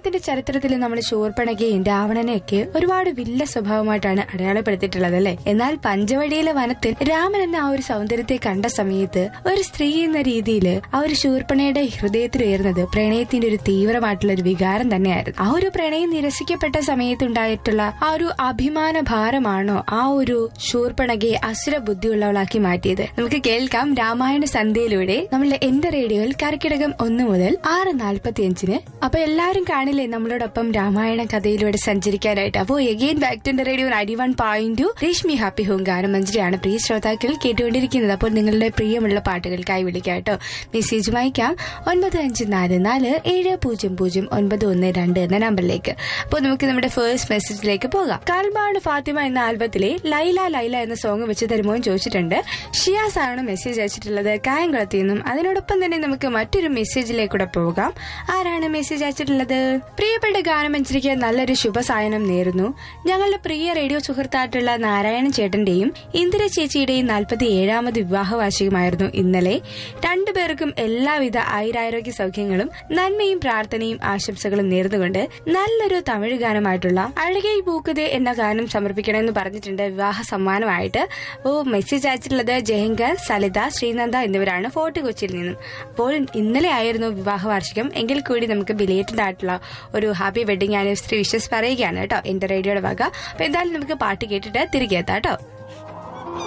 രാമായണത്തിന്റെ ചരിത്രത്തിൽ നമ്മൾ ശൂർപ്പണകയും രാവണനെയൊക്കെ ഒരുപാട് വില്ല സ്വഭാവമായിട്ടാണ് അടയാളപ്പെടുത്തിയിട്ടുള്ളത് അല്ലെ എന്നാൽ പഞ്ചവടിയിലെ വനത്തിൽ രാമൻ എന്ന ആ ഒരു സൗന്ദര്യത്തെ കണ്ട സമയത്ത് ഒരു സ്ത്രീ എന്ന രീതിയിൽ ആ ഒരു ശൂർപ്പണയുടെ ഹൃദയത്തിൽ ഉയർന്നത് പ്രണയത്തിന്റെ ഒരു തീവ്രമായിട്ടുള്ള ഒരു വികാരം തന്നെയായിരുന്നു ആ ഒരു പ്രണയം നിരസിക്കപ്പെട്ട സമയത്തുണ്ടായിട്ടുള്ള ആ ഒരു അഭിമാന ഭാരമാണോ ആ ഒരു ശൂർപ്പണകയെ അസുര ബുദ്ധിയുള്ളവളാക്കി മാറ്റിയത് നമുക്ക് കേൾക്കാം രാമായണ സന്ധ്യയിലൂടെ നമ്മളുടെ എന്റെ റേഡിയോയിൽ കർക്കിടകം ഒന്ന് മുതൽ ആറ് നാൽപ്പത്തിയഞ്ചിന് അപ്പൊ എല്ലാവരും കാണില്ലേ നമ്മളോടൊപ്പം രാമായണ കഥയിലൂടെ സഞ്ചരിക്കാനായിട്ട് അപ്പോ again back to radio ninety one point two Rashmi happy home ഗാനമഞ്ജരിയാണ് പ്രിയ ശ്രോതാക്കൾ കേട്ടുകൊണ്ടിരിക്കുന്നത് അപ്പോൾ നിങ്ങളുടെ പ്രിയമുള്ള പാട്ടുകൾക്കായി വിളിക്കാം കേട്ടോ മെസ്സേജ് വായിക്കാം ഒൻപത് അഞ്ച് നാല് നാല് ഏഴ് പൂജ്യം പൂജ്യം ഒൻപത് ഒന്ന് രണ്ട് എന്ന നമ്പറിലേക്ക് അപ്പോൾ നമുക്ക് നമ്മുടെ ഫേസ്റ്റ് മെസ്സേജിലേക്ക് പോകാം കാൽബാണ് ഫാത്തിമ എന്ന ആൽബത്തിലെ ലൈല ലൈല എന്ന സോങ് വെച്ച് തരുമോ എന്ന് ചോദിച്ചിട്ടുണ്ട് ഷിയാസ് ആണ് മെസ്സേജ് അയച്ചിട്ടുള്ളത് കായംകുളത്തിൽ നിന്നും അതിനോടൊപ്പം തന്നെ നമുക്ക് മറ്റൊരു മെസ്സേജിലേക്കൂടെ പോകാം ആരാണ് മെസ്സേജ് അയച്ചിട്ടുള്ളത് പ്രിയപ്പെട്ട ഗാനമഞ്ജരിക്ക് നല്ലൊരു ശുഭസായനം നേരുന്നു ഞങ്ങളുടെ പ്രിയ റേഡിയോ സുഹൃത്തായിട്ടുള്ള നാരായണൻ ചേട്ടന്റെയും ഇന്ദിര ചേച്ചിയുടെയും നാൽപ്പത്തി ഏഴാമത് വിവാഹ വാർഷികമായിരുന്നു ഇന്നലെ രണ്ടുപേർക്കും എല്ലാവിധ ആയുരാരോഗ്യ സൗഖ്യങ്ങളും നന്മയും പ്രാർത്ഥനയും ആശംസകളും നേർന്നുകൊണ്ട് നല്ലൊരു തമിഴ് ഗാനമായിട്ടുള്ള അഴകൈ പൂക്കുതേ എന്ന ഗാനം സമർപ്പിക്കണമെന്ന് പറഞ്ഞിട്ടുണ്ട് വിവാഹ സമ്മാനമായിട്ട് ഓ മെസ്സേജ് അയച്ചിട്ടുള്ളത് ജയങ്കർ സലിത ശ്രീനന്ദ എന്നിവരാണ് ഫോർട്ട് കൊച്ചിയിൽ നിന്നും അപ്പോൾ ഇന്നലെ ആയിരുന്നു വിവാഹ വാർഷികം എങ്കിൽ കൂടി നമുക്ക് ബിലേറ്റഡ് ആയിട്ടുള്ള ഒരു ഹാപ്പി വെഡിങ് ആനിവേഴ്സറി വിഷസ് പറയുകയാണ് കേട്ടോ എന്റെ റേഡിയോയുടെ വക അപ്പൊ എന്തായാലും നമുക്ക് പാട്ട് കേട്ടിട്ട് തിരികെ എത്താം കേട്ടോ